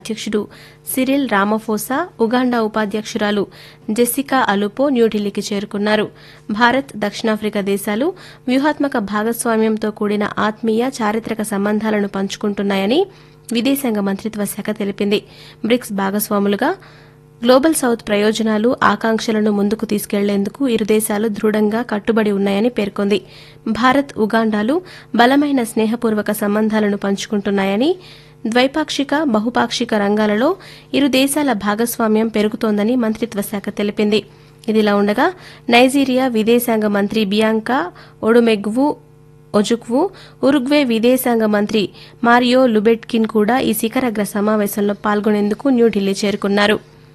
అధ్యక్షుడు Cyril Ramaphosa Uganda ఉపాధ్యక్షురాలు Jessica Alupo న్యూఢిల్లీకి చేరుకున్నారు భారత్ దక్షిణాఫ్రికా దేశాలు వ్యూహాత్మక భాగస్వామ్యంతో కూడిన ఆత్మీయ చారిత్రక సంబంధాలను పంచుకుంటున్నాయని విదేశాంగ మంత్రిత్వ శాఖ తెలిపింది బ్రిక్స్ భాగస్వాములుగా గ్లోబల్ సౌత్ ప్రయోజనాలు ఆకాంక్షలను ముందుకు తీసుకెళ్లేందుకు ఇరు దేశాలు దృఢంగా కట్టుబడి ఉన్నాయని పేర్కొంది భారత్ ఉగాండాలు బలమైన స్నేహపూర్వక సంబంధాలను పంచుకుంటున్నాయని ద్వైపాక్షిక బహుపాక్షిక రంగాలలో ఇరు దేశాల భాగస్వామ్యం పెరుగుతోందని మంత్రిత్వ శాఖ తెలిపింది ఇదిలా ఉండగా నైజీరియా విదేశాంగ మంత్రి బియాంకా ఒడుమెగ్వు ఒజుక్వు ఉరుగ్వే విదేశాంగ మంత్రి మారియో లుబెట్కిన్ కూడా ఈ శిఖరాగ్ర సమావేశంలో పాల్గొనేందుకు న్యూఢిల్లీ చేరుకున్నారు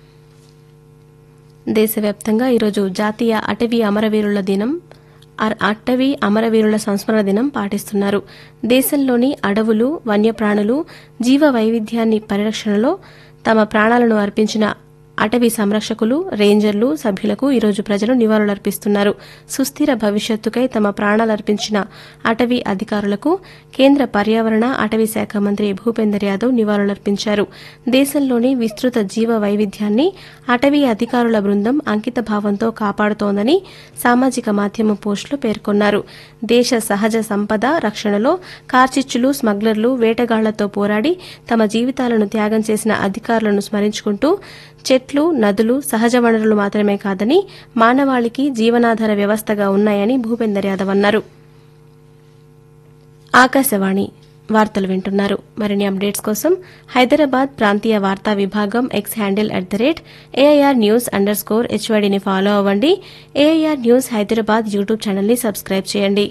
దేశవ్యాప్తంగా ఈరోజు జాతీయ అటవీ అమరవీరుల దినం అర్- అటవీ అమరవీరుల సంస్మరణ దినం పాటిస్తున్నారు దేశంలోని అడవులు వన్యప్రాణులు జీవ వైవిధ్యాన్ని పరిరక్షణలో తమ ప్రాణాలను అర్పించిన అటవీ సంరక్షకులు రేంజర్లు సభ్యులకు ఈరోజు ప్రజలు నివాళులర్పిస్తున్నారు సుస్థిర భవిష్యత్తుకై తమ ప్రాణాలర్పించిన అటవీ అధికారులకు కేంద్ర పర్యావరణ అటవీ శాఖ మంత్రి భూపేందర్ యాదవ్ నివాళులర్పించారు దేశంలోని విస్తృత జీవ వైవిధ్యాన్ని అటవీ అధికారుల బృందం అంకిత భావంతో కాపాడుతోందని సామాజిక మాధ్యమ పోస్టులు పేర్కొన్నారు దేశ సహజ సంపద రక్షణలో కార్చిచ్చులు స్మగ్లర్లు వేటగాళ్లతో పోరాడి తమ జీవితాలను త్యాగం చేసిన అధికారులను స్మరించుకుంటూ చెట్లు నదులు సహజ వనరులు మాత్రమే కాదని మానవాళికి జీవనాధార వ్యవస్థగా ఉన్నాయని భూపేందర్ యాదవ్ అన్నారు ఆకాశవాణి వార్తలు వింటున్నారు మరిన్ని అప్డేట్స్ కోసం హైదరాబాద్ ప్రాంతీయ వార్తా విభాగం X handle at the rate AIR news underscore స్కోర్ హెచ్వైడీని ఫాలో అవ్వండి ఏఐఆర్ న్యూస్ హైదరాబాద్ యూట్యూబ్ ఛానల్ని సబ్స్క్రైబ్ చేయండి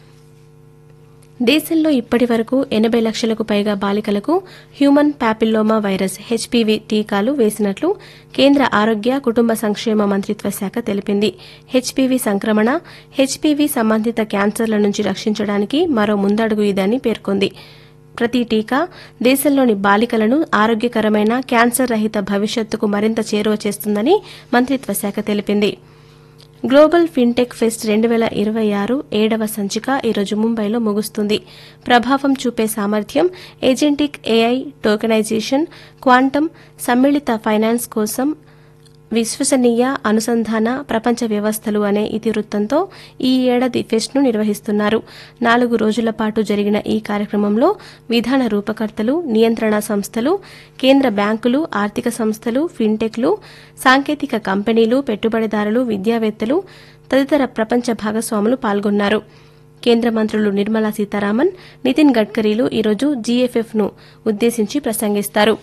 దేశంలో ఇప్పటి వరకు ఎనబై లక్షలకు పైగా బాలికలకు హ్యూమన్ పాపిల్లోమా వైరస్ హెచ్పీవీ టీకాలు వేసినట్లు కేంద్ర ఆరోగ్య కుటుంబ సంక్షేమ మంత్రిత్వ శాఖ తెలిపింది హెచ్పీవీ సంక్రమణ హెచ్పీవీ సంబంధిత క్యాన్సర్ల నుంచి రక్షించడానికి మరో ముందడుగు ఇదని పేర్కొంది ప్రతి టీకా దేశంలోని బాలికలను ఆరోగ్యకరమైన క్యాన్సర్ రహిత భవిష్యత్తుకు మరింత చేరువ చేస్తుందని మంత్రిత్వ శాఖ తెలిపింది గ్లోబల్ ఫిన్టెక్ ఫెస్ట్ రెండు వేల ఇరవై ఆరు ఏడవ సంచిక ఈరోజు ముంబైలో ముగుస్తుంది ప్రభావం చూపే సామర్థ్యం ఏజెంటిక్ ఏఐ టోకెనైజేషన్ క్వాంటం సమ్మిళిత ఫైనాన్స్ కోసం విశ్వసనీయ అనుసంధాన ప్రపంచ వ్యవస్థలు అనే ఇతివృత్తంతో ఈ ఏడాది ఫెస్ట్ను నిర్వహిస్తున్నారు నాలుగు రోజుల పాటు జరిగిన ఈ కార్యక్రమంలో విధాన రూపకర్తలు నియంత్రణ సంస్థలు కేంద్ర బ్యాంకులు ఆర్థిక సంస్థలు ఫిన్టెక్లు సాంకేతిక కంపెనీలు పెట్టుబడిదారులు విద్యావేత్తలు తదితర ప్రపంచ భాగస్వాములు పాల్గొన్నారు కేంద్ర మంత్రులు నిర్మలా సీతారామన్ నితిన్ గడ్కరీలు ఈరోజు జీఎఫ్ఎఫ్ను ఉద్దేశించి ప్రసంగిస్తారు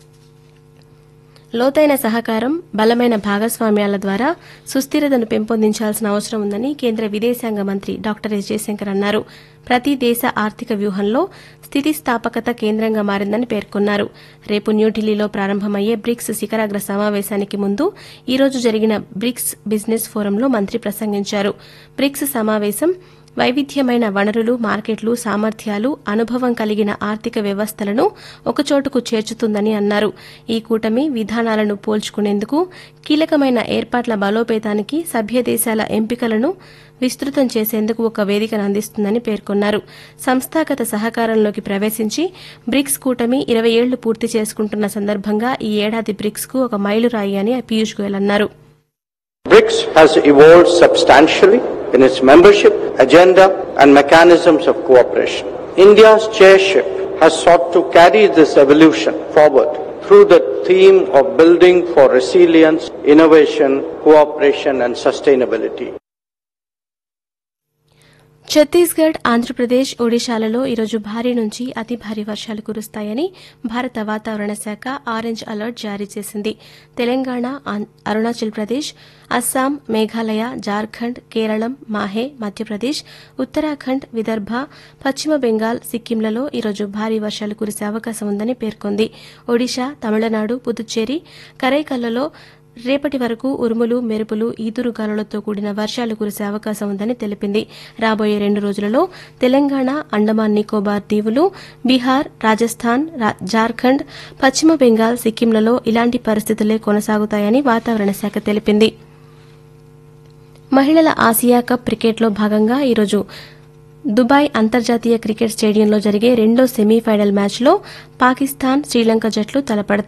లోతైన సహకారం బలమైన భాగస్వామ్యాల ద్వారా సుస్థిరతను పెంపొందించాల్సిన అవసరం ఉందని కేంద్ర విదేశాంగ మంత్రి డాక్టర్ ఎస్ జయశంకర్ అన్నారు ప్రతి దేశ ఆర్థిక వ్యూహంలో స్థితిస్థాపకత కేంద్రంగా మారిందని పేర్కొన్నారు రేపు న్యూఢిల్లీలో ప్రారంభమయ్యే బ్రిక్స్ శిఖరాగ్ర సమావేశానికి ముందు ఈ రోజు జరిగిన బ్రిక్స్ బిజినెస్ ఫోరంలో మంత్రి ప్రసంగించారు బ్రిక్స్ సమావేశం వైవిధ్యమైన వనరులు మార్కెట్లు సామర్థ్యాలు అనుభవం కలిగిన ఆర్థిక వ్యవస్థలను ఒకచోటుకు చేర్చుతుందని అన్నారు ఈ కూటమి విధానాలను పోల్చుకునేందుకు కీలకమైన ఏర్పాట్ల బలోపేతానికి సభ్య దేశాల ఎంపికలను విస్తృతం చేసేందుకు ఒక వేదికను అందిస్తుందని పేర్కొన్నారు సంస్థాగత సహకారంలోకి ప్రవేశించి బ్రిక్స్ కూటమి ఇరవై ఏళ్లు పూర్తి చేసుకుంటున్న సందర్భంగా ఈ ఏడాది బ్రిక్స్ కు ఒక మైలురాయి అని పీయూష్ గోయల్ అన్నారు BRICS has evolved substantially in its membership, agenda and mechanisms of cooperation. India's chairship has sought to carry this evolution forward through the theme of building for resilience, innovation, cooperation and sustainability. Chhattisgarh Andhra Pradesh ఒడిశాలలో ఈరోజు భారీ నుంచి అతి భారీ వర్షాలు కురుస్తాయని భారత వాతావరణ శాఖ ఆరెంజ్ అలర్ట్ జారీ చేసింది తెలంగాణ ఆం- అరుణాచల్ ప్రదేశ్ అస్సాం మేఘాలయ జార్ఖండ్ కేరళం మాహే మధ్యప్రదేశ్ ఉత్తరాఖండ్ విదర్భ పశ్చిమ బెంగాల్ సిక్కింలలో ఈరోజు భారీ వర్షాలు కురిసే అవకాశం ఉందని పేర్కొంది ఒడిశా తమిళనాడు పుదుచ్చేరి కరైకల్లలో రేపటి వరకు ఉరుములు మెరుపులు ఈదురుగాలులతో కూడిన వర్షాలు కురిసే అవకాశం ఉందని తెలిపింది రాబోయే రెండు రోజులలో తెలంగాణ అండమాన్ నికోబార్ దీవులు బీహార్ రాజస్థాన్ రా- జార్ఖండ్ పశ్చిమ బెంగాల్ సిక్కింలలో ఇలాంటి పరిస్థితులే కొనసాగుతాయని వాతావరణ శాఖ తెలిపింది మహిళల ఆసియా కప్ క్రికెట్లో భాగంగా ఈరోజు దుబాయ్ అంతర్జాతీయ క్రికెట్ స్టేడియంలో జరిగే రెండో సెమీఫైనల్ మ్యాచ్లో పాకిస్తాన్ శ్రీలంక జట్లు తలపడతాయి